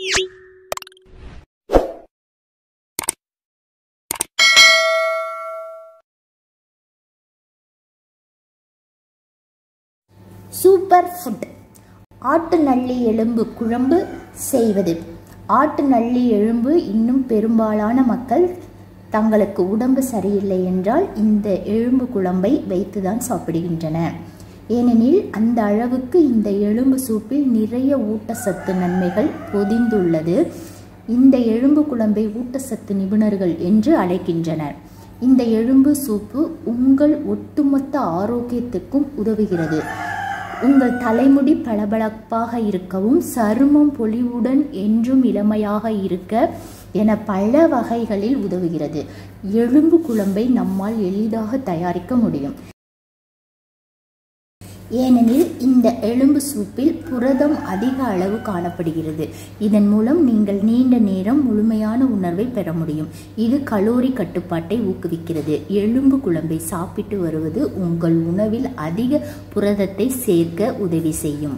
super food ஆட்டு நல்லி எலும்பு குழம்பு செய்வது ஆட்டு நல்லி எலும்பு இன்னும் பெரும்பாலான மக்கள் தங்களுக்கு உடம்பு சரியில்லை என்றால் இந்த எலும்பு குழம்பை வைத்துதான் சாப்பிடுகின்றன ஏனெனில் அந்த அளவுக்கு இந்த எலும்பு சூப்பில் நிறைய ஊட்டச்சத்து நன்மைகள் பொதிந்துள்ளது இந்த எலும்பு குழம்பை ஊட்டச்சத்து நிபுணர்கள் என்று அழைக்கின்றனர் இந்த எலும்பு சூப்பு உங்கள் ஒட்டுமொத்த ஆரோக்கியத்துக்கும் உதவுகிறது உங்கள் தலைமுடி பளபளப்பாக இருக்கவும் சருமம் பொலிவுடன் என்றும் இளமையாக இருக்க என பல வகைகளில் உதவுகிறது எலும்பு குழம்பை நம்மால் எளிதாக தயாரிக்க முடியும் ஏனெனில் இந்த எலும்பு சூப்பில் புரதம் அதிக அளவு காணப்படுகிறது இதன் மூலம் நீங்கள் நீண்ட நேரம் முழுமையான உணர்வை பெற முடியும் இது கலோரி கட்டுப்பாட்டை ஊக்குவிக்கிறது எலும்பு குழம்பை சாப்பிட்டு வருவது உங்கள் உணவில் அதிக புரதத்தை சேர்க்க உதவி செய்யும்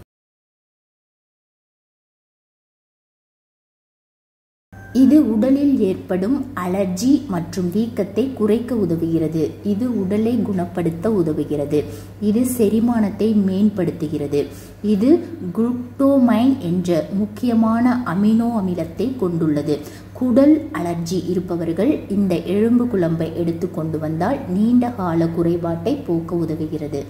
இது உடலில் ஏற்படும் அலர்ஜி மற்றும் வீக்கத்தை குறைக்க உதவுகிறது இது உடலை குணப்படுத்த உதவுகிறது இது செரிமானத்தை மேம்படுத்துகிறது இது குளுட்டோமைன் என்ற முக்கியமான அமினோ அமிலத்தை கொண்டுள்ளது குடல் அலர்ஜி இருப்பவர்கள் இந்த எலும்பு குழம்பை எடுத்து கொண்டு வந்தால் நீண்ட கால குறைபாட்டை போக்க உதவுகிறது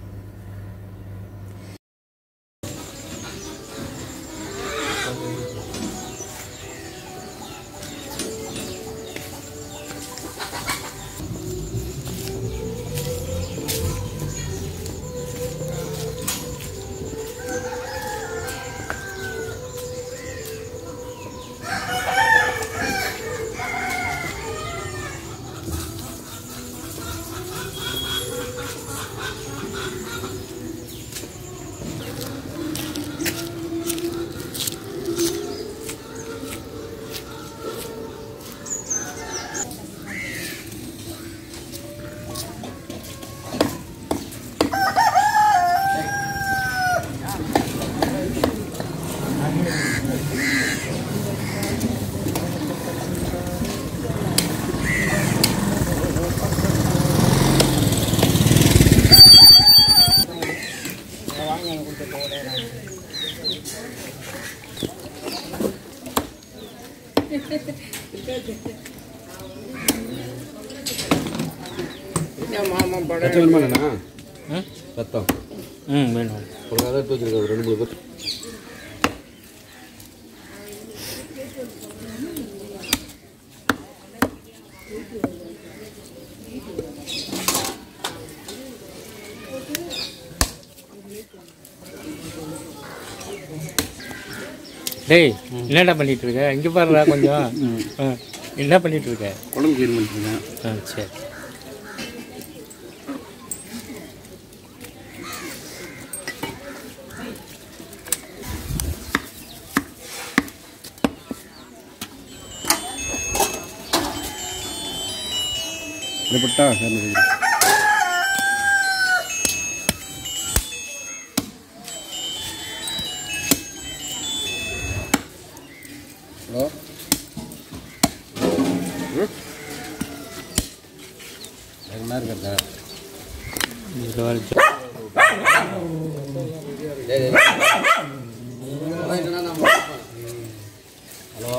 ரத்தம் வேணுமாண்ணா ரத்தம் ம் வேணும் ஒரு அதை எடுத்து வச்சிருக்க ஒரு ரெண்டு மூணு பேர் டேய் என்னடா பண்ணிட்டு இருக்க இங்கே பாருடா கொஞ்சம் ஆ, என்ன பண்ணிட்டு இருக்க குழம்பு க்ளீன் பண்ணிட்டுருக்கேன் ஆ சரி இல்லைப்பட்டா சார் ஹலோ என்ன இருக்கிறதா இது வரைக்கும் ஹலோ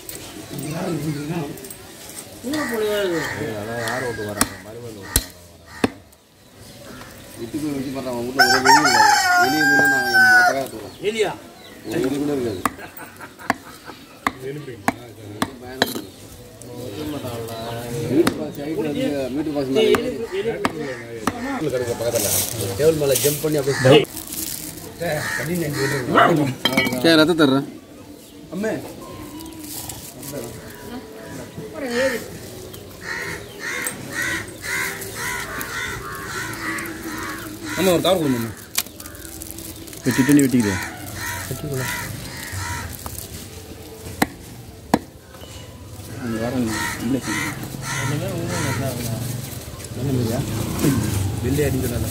அதான் யார் ஓட்டு வராங்க மறுபடியும் ஓட்டு வீட்டுக்கு வச்சு பார்த்தா அவன் வீட்டில் ஒரு வெளியே இருக்காது வெளியே இருந்தால் நான் என் மொத்தக்காக எடுத்துருவேன் இல்லையா ஒரு வெளியே கூட இருக்காது வீட்டு பாஸ் சைடில் வந்து வீட்டு பாஸ் மேலே கிடக்க பக்கத்தில் டேபிள் மேலே ஜம்ப் பண்ணி அப்படியே சரி ரத்தம் தர்றேன் அம்மே அம்மா ஒரு கார் கொடுங்க வெட்டிட்டு வெட்டிக்கிறேன் அந்த வாரம் இல்லை வெளியே அடிக்கிறாங்க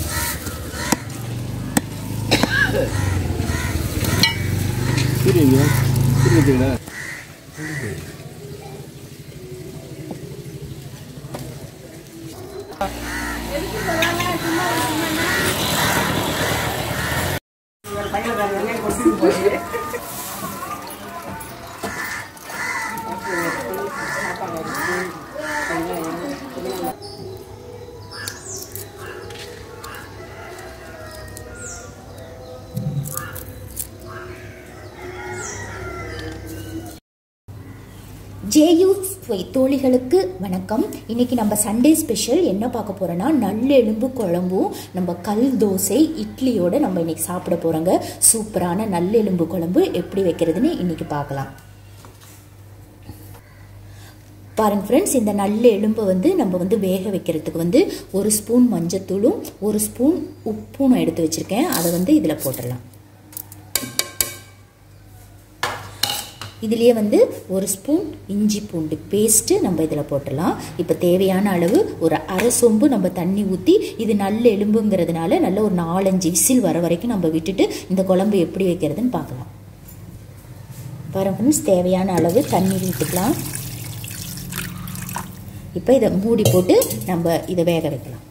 புரியுங்க இருக்குதுங்களா ஜேயு தோழிகளுக்கு வணக்கம் இன்னைக்கு நம்ம சண்டே ஸ்பெஷல் என்ன பார்க்க போறோம்னா நல்லெலும்பு குழம்பும் நம்ம கல் தோசை இட்லியோட நம்ம இன்னைக்கு சாப்பிட போறோங்க சூப்பரான நல்லெலும்பு குழம்பு எப்படி வைக்கிறதுன்னு இன்னைக்கு பார்க்கலாம் பாருங்க ஃப்ரெண்ட்ஸ் இந்த நல்ல எலும்பை வந்து நம்ம வந்து வேக வைக்கிறதுக்கு வந்து ஒரு ஸ்பூன் மஞ்சத்தூளும் ஒரு ஸ்பூன் உப்பும் நான் எடுத்து வச்சிருக்கேன் அதை வந்து இதில் போட்டுடலாம் இதுலேயே வந்து ஒரு ஸ்பூன் இஞ்சி பூண்டு பேஸ்ட்டு நம்ம இதில் போட்டுடலாம் இப்போ தேவையான அளவு ஒரு அரை சொம்பு நம்ம தண்ணி ஊற்றி இது நல்ல எலும்புங்கிறதுனால நல்ல ஒரு நாலஞ்சு விசில் வர வரைக்கும் நம்ம விட்டுட்டு இந்த குழம்பு எப்படி வைக்கிறதுன்னு பார்க்கலாம் பாருங்க ஃப்ரெண்ட்ஸ் தேவையான அளவு தண்ணீர் விட்டுக்கலாம் இப்போ இதை மூடி போட்டு நம்ம இதை வேக வைக்கலாம்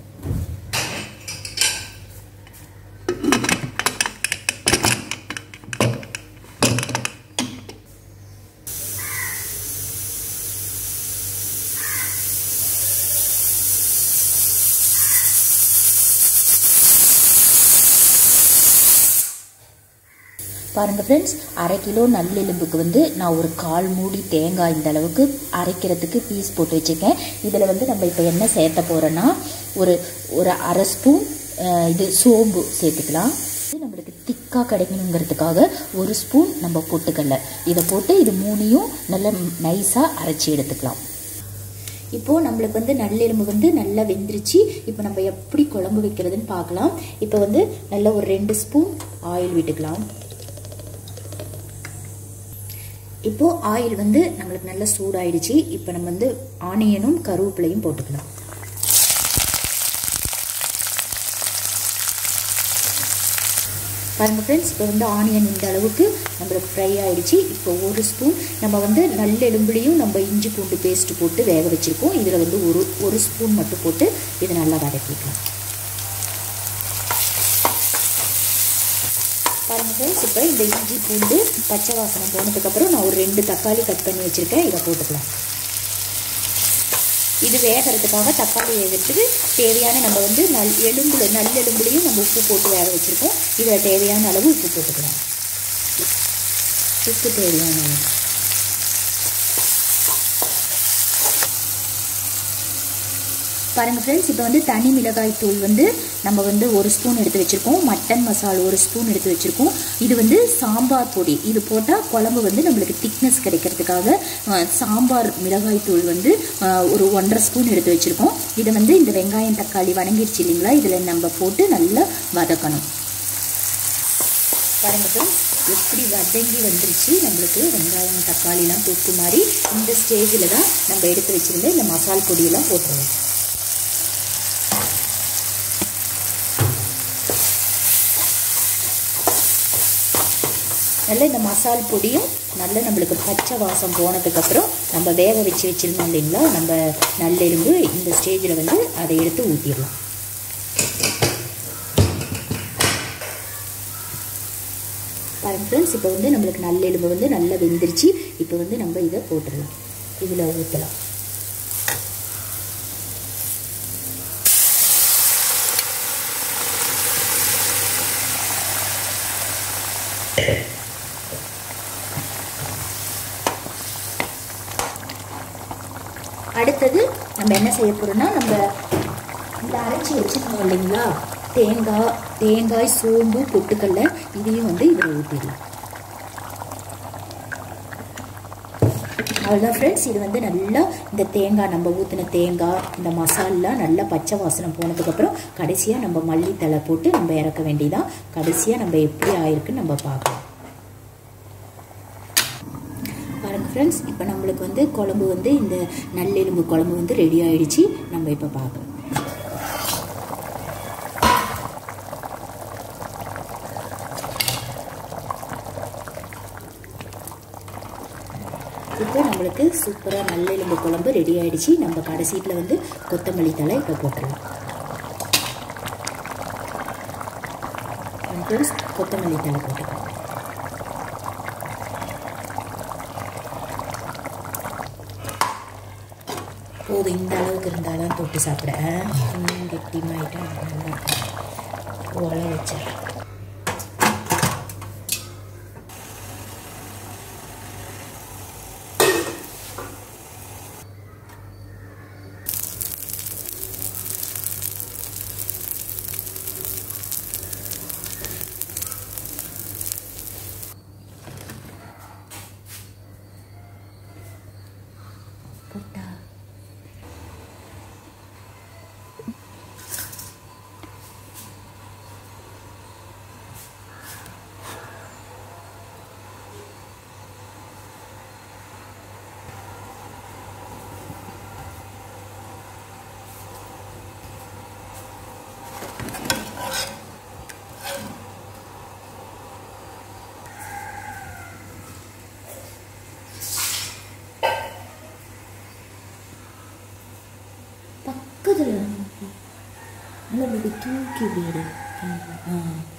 பாருங்க ஃப்ரெண்ட்ஸ் அரை கிலோ நல்லெலும்புக்கு வந்து நான் ஒரு கால் மூடி தேங்காய் இந்த அளவுக்கு அரைக்கிறதுக்கு பீஸ் போட்டு வச்சுருக்கேன் இதில் வந்து நம்ம இப்போ என்ன சேர்த்த போகிறோன்னா ஒரு ஒரு அரை ஸ்பூன் அஹ், இது சோம்பு சேர்த்துக்கலாம் இது நம்மளுக்கு திக்காக கிடைக்கணுங்கிறதுக்காக ஒரு ஸ்பூன் நம்ம பொட்டுக்கடலை இதை போட்டு இது மூணையும் நல்லா நைஸாக அரைச்சி எடுத்துக்கலாம் இப்போது நம்மளுக்கு வந்து நல்லெலும்பு வந்து நல்லா வெந்துருச்சு இப்போ நம்ம எப்படி குழம்பு வைக்கிறதுன்னு பார்க்கலாம் இப்போ வந்து நல்லா ஒரு ரெண்டு ஸ்பூன் ஆயில் விட்டுக்கலாம் இப்போ ஆயில் வந்து நம்மளுக்கு நல்லா சூடாயிடுச்சு இப்போ நம்ம வந்து ஆனியனும் கருவேப்பிலையும் போட்டுக்கலாம் பாருங்க ஃப்ரெண்ட்ஸ் இப்போ வந்து ஆனியன் இந்த அளவுக்கு நம்மளுக்கு ஃப்ரை ஆயிடுச்சு இப்போ ஒரு ஸ்பூன் நம்ம வந்து நல்லெலும்புலையும் நம்ம இஞ்சி பூண்டு பேஸ்ட் போட்டு வேக வச்சுருக்கோம் இதில் வந்து ஒரு ஒரு ஸ்பூன் மட்டும் போட்டு இதை நல்லா வதக்கிக்கலாம் பாருங்க ஃப்ரெண்ட்ஸ் இப்போ இந்த இஞ்சி பூண்டு பச்சை வாசனை போனதுக்கப்புறம் நான் ஒரு ரெண்டு தக்காளி கட் பண்ணி வச்சுருக்கேன் இதை போட்டுக்கலாம் இது வேகிறதுக்காக தக்காளி வேகிறதுக்கு தேவையான நம்ம வந்து நல் எலும்புல நல்லெலும்புலையும் நம்ம உப்பு போட்டு வேக வச்சுருக்கோம் இதில் தேவையான அளவு உப்பு போட்டுக்கலாம் உப்பு தேவையான அளவு பாருங்க ஃப்ரெண்ட்ஸ் இப்போ வந்து தனி மிளகாய் தூள் வந்து நம்ம வந்து ஒரு ஸ்பூன் எடுத்து வச்சுருக்கோம் மட்டன் மசால் ஒரு ஸ்பூன் எடுத்து வச்சுருக்கோம் இது வந்து சாம்பார் பொடி இது போட்டால் குழம்பு வந்து நம்மளுக்கு திக்னஸ் கிடைக்கிறதுக்காக அஹ், சாம்பார் மிளகாய் தூள் வந்து அஹ், ஒரு ஒன்றரை ஸ்பூன் எடுத்து வச்சுருக்கோம் இதை வந்து இந்த வெங்காயம் தக்காளி வணங்கிடுச்சு இல்லைங்களா இதில் நம்ம போட்டு நல்லா வதக்கணும் பாருங்க ஃப்ரெண்ட்ஸ் எப்படி வதங்கி வந்துருச்சு நம்மளுக்கு வெங்காயம் தக்காளிலாம் தொக்கு மாதிரி இந்த ஸ்டேஜில் தான் நம்ம எடுத்து வச்சுருந்த இந்த மசால் பொடியெல்லாம் போட்டுருவோம் நல்ல இந்த மசால் பொடியும் நல்ல நம்மளுக்கு பச்சை வாசம் போனதுக்கப்புறம் நம்ம வேக வச்சு வச்சுருந்தோம் இல்லைங்களா நம்ம நல்லெலும்பு இந்த ஸ்டேஜில் வந்து அதை எடுத்து ஊற்றிடலாம் பாருங்க ஃப்ரெண்ட்ஸ் இப்போ வந்து நம்மளுக்கு நல்லெலும்பு வந்து நல்லா வெந்துருச்சு இப்போ வந்து நம்ம இதை போட்டுடலாம் இதில் ஊற்றலாம் அடுத்தது நம்ம என்ன செய்ய போறோம்னா நம்ம இந்த அரைச்சி வச்சுருக்கோம் இல்லைங்களா தேங்காய் தேங்காய் சோம்பு பொட்டுக்கடலை இதையும் வந்து இதில் ஊற்றிடலாம் அவ்வளோதான் ஃப்ரெண்ட்ஸ் இது வந்து நல்லா இந்த தேங்காய் நம்ம ஊற்றின தேங்காய் இந்த மசாலா நல்லா பச்சை வாசனை போனதுக்கப்புறம் கடைசியாக நம்ம மல்லித்தலை போட்டு நம்ம இறக்க வேண்டியதான் கடைசியாக நம்ம எப்படி ஆயிருக்குன்னு நம்ம பார்க்கலாம் பாருங்க ஃப்ரெண்ட்ஸ் இப்போ நம்மளுக்கு வந்து குழம்பு வந்து இந்த நல்லெலும்பு குழம்பு வந்து ரெடி ஆயிடுச்சு நம்ம இப்போ பார்க்கலாம் இப்போ நம்மளுக்கு சூப்பராக நல்லெலும்பு குழம்பு ரெடி ஆயிடுச்சு நம்ம கடைசியில் வந்து கொத்தமல்லி தழை இப்போ போட்டுடலாம் கொஞ்சம் கொத்தமல்லி தழை போட்டுக்கலாம் போதும் இந்த அளவுக்கு இருந்தால் தான் தொட்டு சாப்பிட இன்னும் கெட்டிமாயிட்டா நல்லா இருக்கும் உல வச்சிடறேன் போட்டா பக்கத்தில் நல்லா இப்படி தூக்கி விடு ஆ